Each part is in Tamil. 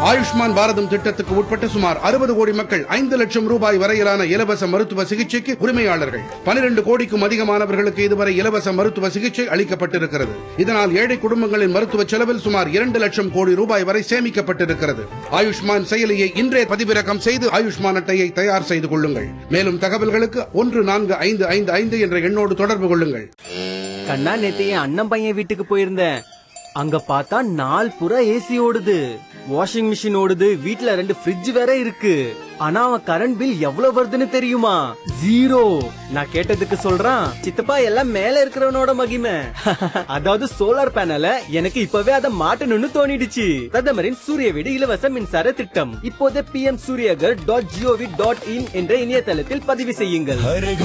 ஆயுஷ்மான் பாரதம் திட்டத்துக்கு உட்பட்ட சுமார் அறுபது கோடி மக்கள் ஐந்து லட்சம் ரூபாய் வரையிலான இலவச மருத்துவ சிகிச்சைக்கு உரிமையாளர்கள் பனிரெண்டு கோடிக்கும் அதிகமானவர்களுக்கு இதுவரை இலவச மருத்துவ சிகிச்சை அளிக்கப்பட்டிருக்கிறது இதனால் ஏழை குடும்பங்களின் மருத்துவ செலவில் சுமார் இரண்டு லட்சம் கோடி ரூபாய் வரை சேமிக்கப்பட்டிருக்கிறது ஆயுஷ்மான் செயலியை இன்றே பதிவிறக்கம் செய்து ஆயுஷ்மான் அட்டையை தயார் செய்து கொள்ளுங்கள் மேலும் தகவல்களுக்கு ஒன்று நான்கு ஐந்து ஐந்து ஐந்து என்ற எண்ணோடு தொடர்பு கொள்ளுங்கள் கண்ணா நேத்து என் அண்ணன் பையன் வீட்டுக்கு போயிருந்தேன் அங்க பார்த்தா நாள் புறா ஏசி ஓடுது வாஷிங் மிஷின் ஓடுது வீட்ல ரெண்டு ஃப்ரிட்ஜ் வேற இருக்கு ஆனா அவன் கரண்ட் பில் எவ்வளவு வருதுன்னு தெரியுமா ஜீரோ நான் கேட்டதுக்கு சொல்றான் சித்தப்பா எல்லாம் மேல இருக்கிறவனோட மகிமை அதாவது சோலார் பேனல எனக்கு இப்பவே அதை மாட்டணும்னு தோணிடுச்சு பிரதமரின் சூரிய வீடு இலவச மின்சார திட்டம் இப்போதே P M Suryaghar dot GOV dot in என்ற இணையதளத்தில் பதிவு செய்யுங்கள்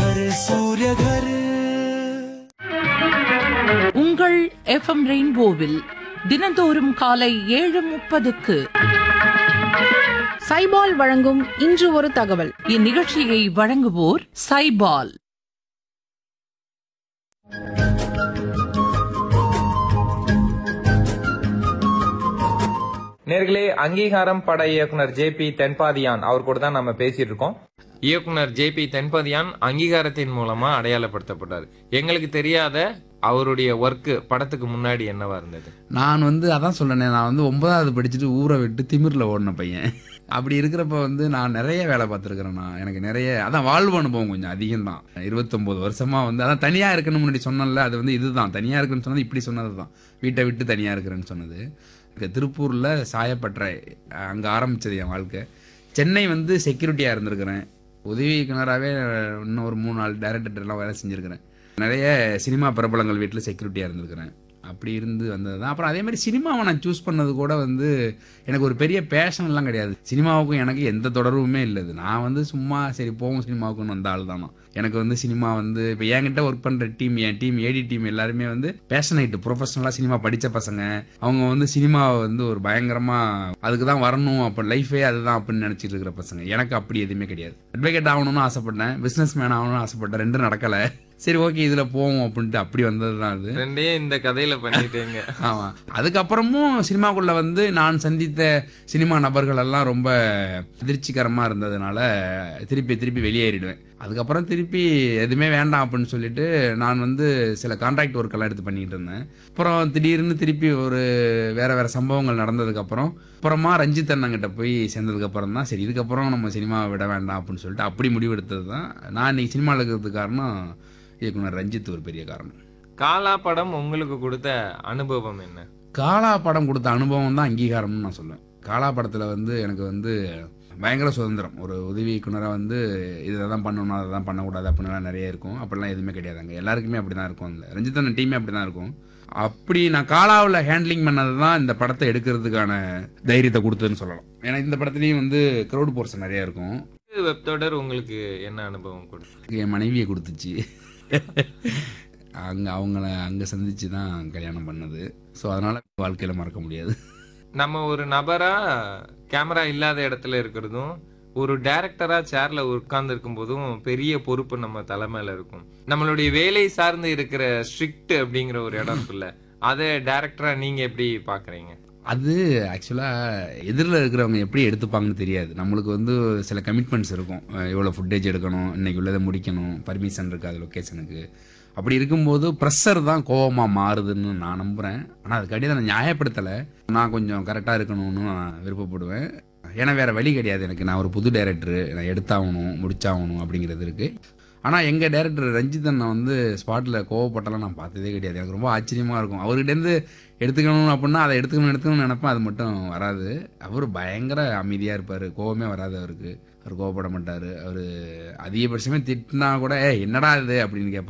உங்கள் எஃப்எம் ரெயின்போவில் தினந்தோறும் காலை ஏழு முப்பதுக்கு சைபால் வழங்கும் இன்று ஒரு தகவல் இந்நிகழ்ச்சியை வழங்குவோர் சைபால் நேர்களே அங்கீகாரம் பட இயக்குனர் ஜே பி தென்பாதியான் அவர் கூட தான் நம்ம பேசிட்டு இருக்கோம் இயக்குனர் ஜே பி தென்பதியான் அங்கீகாரத்தின் மூலமா அடையாளப்படுத்தப்பட்டார் எங்களுக்கு தெரியாத அவருடைய ஒர்க் படத்துக்கு முன்னாடி என்னவா இருந்தது நான் வந்து அதான் சொன்னேனே நான் வந்து ஒன்பதாவது படிச்சுட்டு ஊரை விட்டு திமிரில் ஓடின பையன் அப்படி இருக்கிறப்ப வந்து நான் நிறைய வேலை பார்த்துருக்கிறேன் நான் எனக்கு நிறைய அதான் வாழ்வு அனுபவம் கொஞ்சம் அதிகம் தான் இருபத்தொம்போது வருஷமா வந்து அதான் தனியாக இருக்கணும்னு முன்னாடி சொன்னேன்ல அது வந்து இதுதான் தனியாக இருக்குன்னு சொன்னது இப்படி சொன்னது தான் வீட்டை விட்டு தனியாக இருக்கிறேன்னு சொன்னது இங்க திருப்பூரில் சாயப்பற்றை அங்கே ஆரம்பிச்சது என் வாழ்க்கை சென்னை வந்து செக்யூரிட்டியாக இருந்திருக்கிறேன் உதவி இயக்குனராகவே இன்னும் ஒரு மூணு நாலு டேரக்டர்லாம் வேலை செஞ்சுருக்கிறேன் நிறைய சினிமா பிரபலங்கள் வீட்டில் செக்யூரிட்டியாக இருந்திருக்கிறேன் அப்படி இருந்து வந்தது தான் அப்புறம் அதே மாதிரி சினிமாவை நான் சூஸ் பண்ணது கூட வந்து எனக்கு ஒரு பெரிய பேஷன்லாம் கிடையாது சினிமாவுக்கும் எனக்கு எந்த தொடர்புமே இல்லை இது. நான் வந்து சும்மா சரி போவோம் சினிமாவுக்குன்னு வந்த ஆள் தானா எனக்கு வந்து சினிமா வந்து இப்போ என்கிட்ட ஒர்க் பண்ணுற டீம் என் டீம் ஏடி டீம் எல்லாருமே வந்து பேஷனைட்டு ப்ரொஃபஷனலாக சினிமா படித்த பசங்க அவங்க வந்து சினிமாவை வந்து ஒரு பயங்கரமாக அதுக்கு தான் வரணும் அப்போ லைஃபே அதுதான் அப்படின்னு நினச்சிட்டு இருக்கிற பசங்க எனக்கு அப்படி எதுவுமே கிடையாது அட்வொகேட் ஆகணும்னு ஆசைப்பட்டேன் பிஸ்னஸ் மேன் ஆகணும்னு ஆசைப்பட்டேன் ரெண்டும் நடக்கலை சரி ஓகே இதில் போவோம் அப்படின்ட்டு அப்படி வந்தது தான் அது ரெண்டே இந்த கதையில பண்ணிட்டேங்க ஆமா அதுக்கப்புறமும் சினிமாக்குள்ள வந்து நான் சந்தித்த சினிமா நபர்கள் எல்லாம் ரொம்ப அதிர்ச்சிகரமா இருந்ததுனால திருப்பி திருப்பி வெளியேறிடுவேன் அதுக்கப்புறம் திருப்பி எதுவுமே வேண்டாம் அப்படின்னு சொல்லிட்டு நான் வந்து சில கான்ட்ராக்ட் ஒர்க் எல்லாம் எடுத்து பண்ணிட்டு இருந்தேன் அப்புறம் திடீர்னு திருப்பி ஒரு வேற வேற சம்பவங்கள் நடந்ததுக்கு அப்புறம் அப்புறமா ரஞ்சித் அண்ணங்கிட்ட போய் சேர்ந்ததுக்கு அப்புறம் தான் சரி இதுக்கப்புறம் நம்ம சினிமாவை விட வேண்டாம் அப்படின்னு சொல்லிட்டு அப்படி முடிவெடுத்தது தான் நான் இன்னைக்கு சினிமாவில் இருக்கிறதுக்கு காரணம் இயக்குனர் ரஞ்சித் ஒரு பெரிய காரணம் காலா படம் உங்களுக்கு கொடுத்த அனுபவம் என்ன காலா படம் கொடுத்த அனுபவம் தான் அங்கீகாரம்னு நான் சொல்லுவேன் காலா படத்தில் வந்து எனக்கு வந்து பயங்கர சுதந்திரம் ஒரு உதவி இயக்குனராக வந்து இதை தான் பண்ணணும் அதை தான் பண்ணக்கூடாது அப்படின்லாம் நிறைய இருக்கும் அப்படிலாம் எதுவுமே கிடையாதுங்க எல்லாருக்குமே அப்படி தான் இருக்கும் அந்த ரஞ்சித்தன் டீமே அப்படி தான் இருக்கும் அப்படி நான் காலாவில் ஹேண்ட்லிங் பண்ணது தான் இந்த படத்தை எடுக்கிறதுக்கான தைரியத்தை கொடுத்ததுன்னு சொல்லலாம் ஏன்னா இந்த படத்துலையும் வந்து க்ரௌட் போர்ஷன் நிறைய இருக்கும் வெப் தொடர் உங்களுக்கு என்ன அனுபவம் கொடுத்தது என் மனைவியை கொடுத்துச்சு அங்கே அவங்கள அங்கே சந்திச்சு தான் கல்யாணம் பண்ணது ஸோ அதனால் வாழ்க்கையில் மறக்க முடியாது நம்ம ஒரு நபரா கேமரா இல்லாத இடத்துல இருக்கிறதும் ஒரு டைரக்டரா சேர்ல உட்கார்ந்து இருக்கும் போதும் பெரிய பொறுப்பு நம்ம தலைமையில இருக்கும் நம்மளுடைய வேலை சார்ந்து இருக்கிற ஸ்ட்ரிக்ட் அப்படிங்கிற ஒரு இடம் இருக்குல்ல அதை டைரக்டரா நீங்க எப்படி பாக்குறீங்க அது ஆக்சுவலாக எதிரில் இருக்கிறவங்க எப்படி எடுத்துப்பாங்கன்னு தெரியாது நம்மளுக்கு வந்து சில கமிட்மெண்ட்ஸ் இருக்கும் அஹ் இவ்வளோ ஃபுட்டேஜ் எடுக்கணும் இன்னைக்கு உள்ளதை முடிக்கணும் பர்மிஷன் இருக்காது லொக்கேஷனுக்கு அப்படி இருக்கும்போது ப்ரெஷர் தான் கோவமாக மாறுதுன்னு நான் நம்புகிறேன் ஆனால் அதுக்காண்டி அதை நான் நியாயப்படுத்தலை நான் கொஞ்சம் கரெக்டாக இருக்கணும்னு நான் விருப்பப்படுவேன் ஏன்னா வேற வழி கிடையாது எனக்கு நான் ஒரு புது டைரக்டர் நான் எடுத்தாகணும் முடிச்சாகணும் அப்படிங்கிறது இருக்கு ஆனால் எங்கள் டைரக்டர் ரஞ்சித் அண்ணா வந்து ஸ்பாட்டில் கோவப்பட்டெல்லாம் நான் பார்த்ததே கிடையாது எனக்கு ரொம்ப ஆச்சரியமாக இருக்கும் அவர்கிட்டேருந்து எடுத்துக்கணும் அப்படின்னா அதை எடுத்துக்கணும் எடுத்துக்கணும்னு நினைப்பேன் அது மட்டும் வராது அவர் பயங்கர அமைதியாக இருப்பார் கோவமே வராது அவருக்கு அவர் கோவப்பட மாட்டார் அவர் அதிகபட்சமே திட்டினா கூட ஏ என்னடா இது அப்படின்னு கேட்பார்